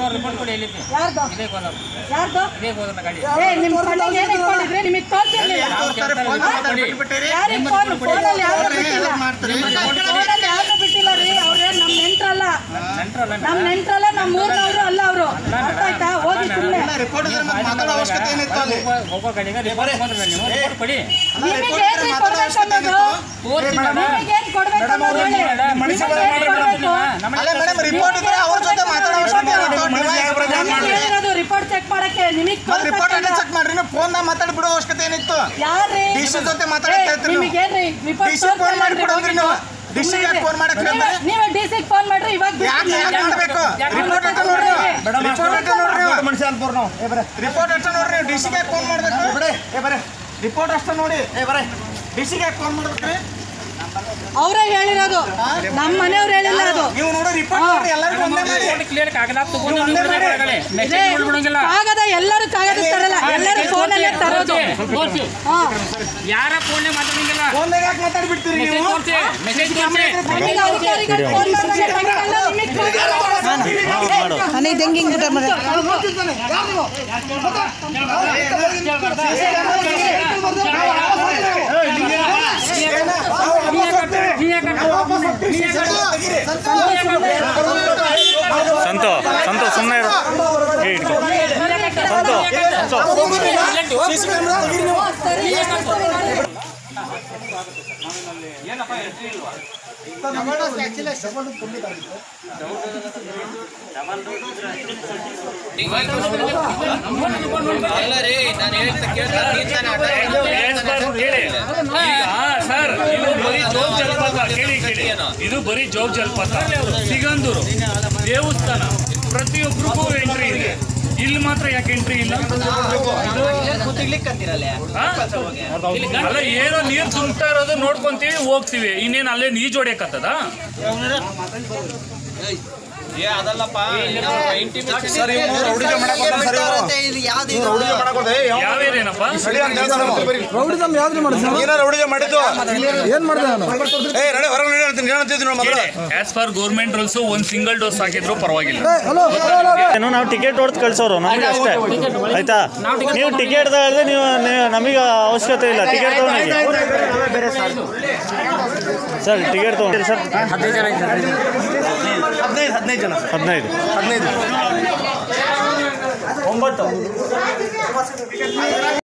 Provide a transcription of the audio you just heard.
Report ಕೊಡಿ ಎಲ್ಲಿದೆ ಯಾರ್ದು ಇದೇ ಕೋಲಾರ ಯಾರ್ದು ಇದೇ ಕೋಲಾರ ಗಾಡಿ ಏ ನಿಮ್ ಕಣ್ಣಿಗೆ ಏನ್ ಇಟ್ಕೊಂಡಿದ್ರಿ ನಿಮಗೆ ತೋರ್ಸಿರ್ಲಿಲ್ಲ ಯಾರಿಗೆ ಫೋನ್ ಫೋನಲ್ಲಿ ಯಾರು ಬಿಟ್ಟಿಲ್ಲ ಫೋನಲ್ಲಿ ಯಾರು ಬಿಟ್ಟಿಲ್ಲ ರೀ ಅವ್ರೇನ್ ನಮ್ ನೆಂಟ್ರಲ್ಲ ನಂಟ್ರಲ್ಲ ನಮ್ ನೆಂಟ್ರಲ್ಲ ನಮ್ ಊರ್ನವ್ರು ಅಲ್ಲ ಅವರು ಅರ್ಥ ಆಯ್ತಾ ಹೋಗಿ ಸುಮ್ಮನೆ ರಿಪೋರ್ಟ್ ಇದ್ರೆ ಮತ್ತೆ ಮಾತಾಡೋ ಅವಶ್ಯಕತೆ ಏನಿತ್ತು ಅಲ್ಲಿ ಹೋಗೋ ಗಾಡಿಗೆ ರಿಪೋರ್ಟ್ ಕೊಡ್ರಿ ನೀವು ರಿಪೋರ್ಟ್ ಕೊಡಿ ನಿಮಗೆ ಏನ್ರಿ ಕೊಡ್ಬೇಕು ಅನ್ನೋದು ತೋರಿಸಿ ಮೇಡಮ್ ನಿಮಗೆ ಏನ್ ಕೊಡ್ಬೇಕು ಅನ್ನೋದು ಹೇಳಿ ನಿಮಗೆ ಏನ್ ಕೊಡ್ಬೇಕು ಅಲ್ಲ ಮೇಡಮ್ ರಿಪೋರ್ಟ್ ಇದ್ರೆ ಅವ್ರ ಜೊತೆ ಮಾತಾಡೋ ಅವಶ್ಯಕತೆ ಏನಿತ್ತು ನಮಗೆ ಹೇಳಿರೋದು ರಿಪೋರ್ಟ್ ಚೆಕ್ ಮಾಡಕ್ಕೆ ನಿಮಗೆ ಮತ್ತೆ ರಿಪೋರ್ಟ್ ಅಡ್ಡ ಚೆಕ್ ಮಾಡ್ರಿ ನೀವು ಫೋನ್ ಮಾತಾಡಿ ಬಿಡೋ ಅವಶ್ಯಕತೆ ಏನಿತ್ತು ಯಾರ್ರಿ ಡಿಸಿ ಜೊತೆ ಮಾತಾಡಕ್ಕೆ ಹೇಳ್ತೀರಿ ನೀವು. ನಿಮಗೇನ್ರಿ ರಿಪೋರ್ಟ್ ಡಿಸಿ ಫೋನ್ ಮಾಡಿ ಕೊಡೋದ್ರಿ ನೀವು ಡಿಸಿ ಯಾಕೆ ಫೋನ್ ಮಾಡಕ್ ಹೇಳ್ತಾರೆ ನೀವೇ ಡಿಸಿಗೆ ಫೋನ್ ಮಾಡ್ರಿ ಇವಾಗ ಯಾಕೆ ಯಾಕೆ ಮಾಡ್ಬೇಕು ರಿಪೋರ್ಟ್ ಅಟ್ಟ ನೋಡ್ರಿ ರಿಪೋರ್ಟ್ ಅಟ್ಟ ನೋಡ್ರಿ ಮನುಷ್ಯ ಅನ್ಬೋರ್ ನಾವು ರಿಪೋರ್ಟ್ ಅಷ್ಟ ನೋಡ್ರಿ ಡಿಸಿಗೆ ಯಾಕೆ ಫೋನ್ ಮಾಡ್ಬೇಕು ರಿಪೋರ್ಟ್ ಅಷ್ಟ ನೋಡಿ ಏ ಬರೇ ಡಿಸಿಗೆ ಯಾಕೆ ಫೋನ್ ಮಾಡ್ಬೇಕ್ರಿ ಅವರೇ ಹೇಳಿರೋದು ನಮ್ಮ ಮನೆಯವ್ರು ಹೇಳಿಲ್ಲ ಅದು ನೀವು ನೋಡಿ ರಿಪೋರ್ಟ್ ನೋಡ್ರಿ ಎಲ್ಲರಿಗೂ ಒಂದೇ ಮಾಡಿ ಕ್ಲಿಯರ್ ಕಾಗದ ತಗೊಂಡು ಮೆಸೇಜ್ ಬಿಡಂಗಿಲ್ಲ ಕಾಗದ ಎಲ್ಲರೂ ಕಾಗದ ತರಲ್ಲ ಎಲ್ಲರೂ ಫೋನಲ್ಲೇ ತರೋದು ತೋರಿಸಿ ಹಾ ಯಾರ ಫೋನ್ ಮಾತಾಡಂಗಿಲ್ಲ ಫೋನ್ದಾಗ ಯಾಕೆ ಮಾತಾಡ್ಬಿಡ್ತೀರಿ ಮೆಸೇಜ್ ನೀವು ತೋರಿಸಿ ಮೆಸೇಜ್ ತೋರಿಸಿ ನಮಗೆ ಅಧಿಕಾರಿಗಳು ಫೋನ್ ಮಾಡಿದ್ರೆ ನಮಗೆಲ್ಲ ನಿಮಗೆ ನನಗೆ ಹೆಂಗೆ ಹಿಂಗೆ ಊಟ ಮಾಡಿ ಸಂತು ಸಂತು ಸುಮ್ಮನೆ ಇರು ಏ ಇಟ್ಕೋ ಸಂತು ಸಂತು ಸರ್ ಇದು ಬರೀ ಜೋಗ್ ಜಲಪಾತ ಕೇಳಿ ಕೇಳಿ ಇದು ಬರೀ ಜೋಗ್ ಜಲಪಾತ ಸಿಗಂದೂರು ದೇವಸ್ಥಾನ ಪ್ರತಿಯೊಬ್ಬರಿಗೂ ಎಂಟ್ರಿ ಇದೆ ಇಲ್ಲಿ ಮಾತ್ರ ಯಾಕೆ ಎಂಟ್ರಿ ಇಲ್ಲ ಹಾ? ಅಲ್ಲ ಏನೋ ನೀರು ತುಂಬ್ತಾ ಇರೋದು ನೋಡ್ಕೊಂತೀವಿ ಹೋಗ್ತೀವಿ ಇನ್ನೇನು ಅಲ್ಲೇ ನೀಜ್ ಹೊಡಿಯಕತ್ತದ ಯಾವೇನೇನಪ್ಪ ಆಸ್ ಫಾರ್ ಗೌರ್ಮೆಂಟ್ ರೂಲ್ಸ್ ಒಂದ್ ಸಿಂಗಲ್ ಡೋಸ್ ಹಾಕಿದ್ರು ಪರವಾಗಿಲ್ಲ ಏನು ನಾವು ಟಿಕೆಟ್ ಹೊಡೆದು ಕಳ್ಸೋರು ನಮಗೆ ಅಷ್ಟೇ ಆಯ್ತಾ ನೀವು ಟಿಕೆಟ್ ಹೇಳಿದ್ರೆ ನೀವು ನೀವು- ನಮಗೆ ಅವಶ್ಯಕತೆ ಇಲ್ಲ ಟಿಕೆಟ್ ತಗೊಂಡಿ ಸರ್ ಟಿಕೆಟ್ ತಗೊಂಡಿ ಸರ್ ಹದಿನೈದು ಜನ ಇದ್ದಾರೆ ಹದಿನೈದು ಹದಿನೈದು ಜನ ಹದಿನೈದು ಹದಿನೈದು ಒಂಬತ್ತು